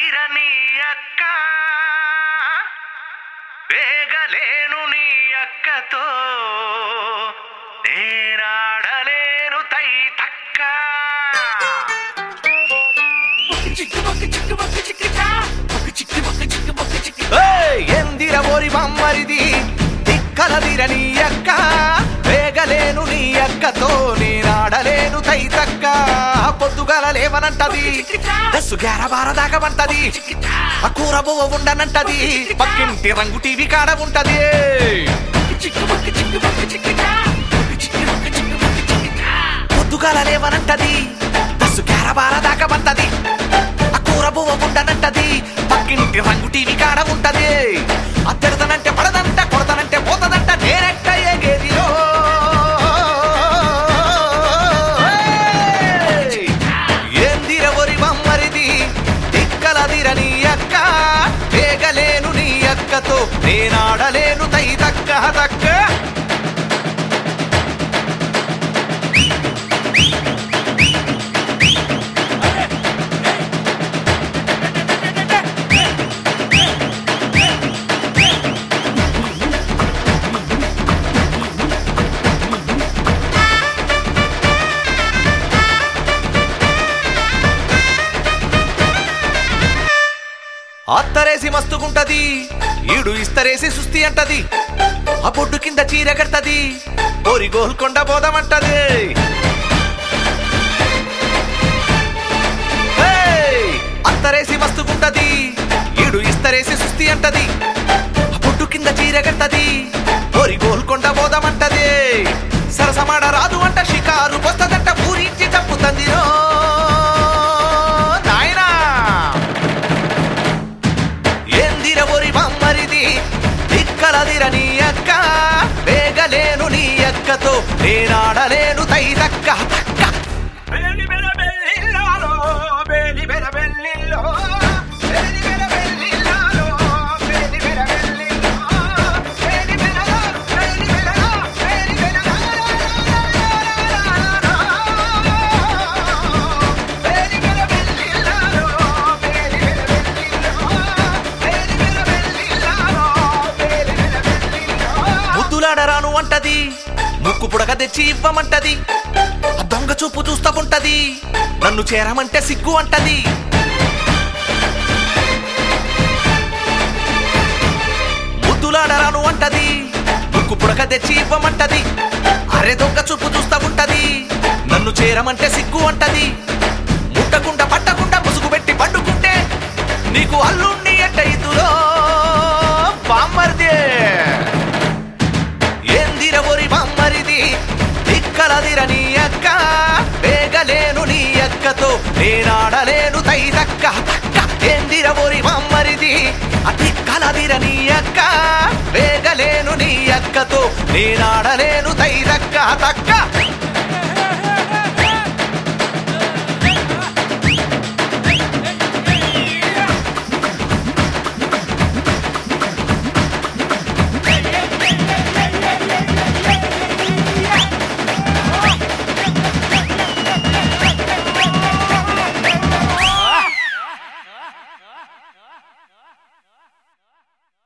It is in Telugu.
నీ అక్క వేగలేను నీ అక్కతో నేనాడలేను తై తక్క ఏయ్, ఎందిర ఓరి బమ్మరిది తిక్కలదిర నీ అక్క వేగలేను నీ అక్కతో నేనాడలేను తైతక్క పొద్దుగల లేవనంటది దస్సు గ్యార బారదాకమంటది ఆ కూర బువ్వ ఉండనంటది పక్కింటి రంగు టీవీ కాడ ఉంటది పొద్దుగల లేవనంటది దస్సు గ్యార బారదాకమంటది ఆ కూర బువ్వ ఉండనంటది పక్కింటి రంగు టీవీ కాడ ఉంటది అత్తెడతనంటే పడదంట కొడతనంటే పోతదంట నేనెట్ట ఎగేదిరో ఏయ్! ఏందిర ఒరి మమ్మరిది దిక్కలదిర నీ అక్క వేగలేను నీ అక్కతో నేనాడలేను తై తక్క తక్క అత్తరేసి మస్తుగుంటది ఈడు ఇస్తరేసి సుస్తి అంటది ఆ బొడ్డు కింద చీర కడతది ఓరి గోల్కొండ బోధమంటది ఏయ్! అత్తరేసి మస్తుగుంటది ఈడు ఇస్తరేసి సుస్తి అంటది ఆ బొడ్డు కింద చీర కడతది ఓరి గోల్కొండ బోధమంటది సరసమాడ రాదు అంట షికారు వస్తదంట ఊరించి చంపుతంది రో నాయనా ఎందిర ఒరి బమ్మరిది దిక్కలదిర నీ అక్క వేగలేను నీ అక్కతో నేనాడలేను తై తక్క తక్క బేలి బెల బెల్లిల్లాలో, బేలి బెల బెల్లిల్లో, బేలి బెల బెల్లిల్లాలో, బేలి బెల బెల్లిల్లో, బేలి బెలలో, బేలి బెలలో, బేలి బెలలో, బేలి బెల బెల్లిల్లాలో, బేలి బెల బెల్లిల్లో, బేలి బెల బెల్లిల్లాలో, బేలి బెల బెల్లిల్లో. ముద్దులాడరాను అంటది ముక్కు పుడక తెచ్చి ఇవ్వమంటది ఆ దొంగ చూపు చూస్తా ఉంటది నన్ను చేరమంటే సిగ్గు అంటది ముద్దులాడరాను అంటది ముక్కు పుడక తెచ్చి ఇవ్వమంటది అరే దొంగ చూపు చూస్తా ఉంటది నన్ను చేరమంటే సిగ్గు అంటది ముట్టకుండా పట్టకుండా ముసుగు పెట్టి పండుకుంటే నీకు అల్లుణ్ణి ఎట్ట ఇదులో బామ్మర్దే ఏందిర ఒరి బమ్మరిది దిక్కలదిర నీ అక్క వేగలేను నీ అక్కతో నేనాడలేను తై తక్క తక్క ఏందిర ఒరి బమ్మరిది ఆ దిక్కలదిర నీ అక్క వేగలేను నీ అక్కతో నేనాడలేను తై తక్క తక్క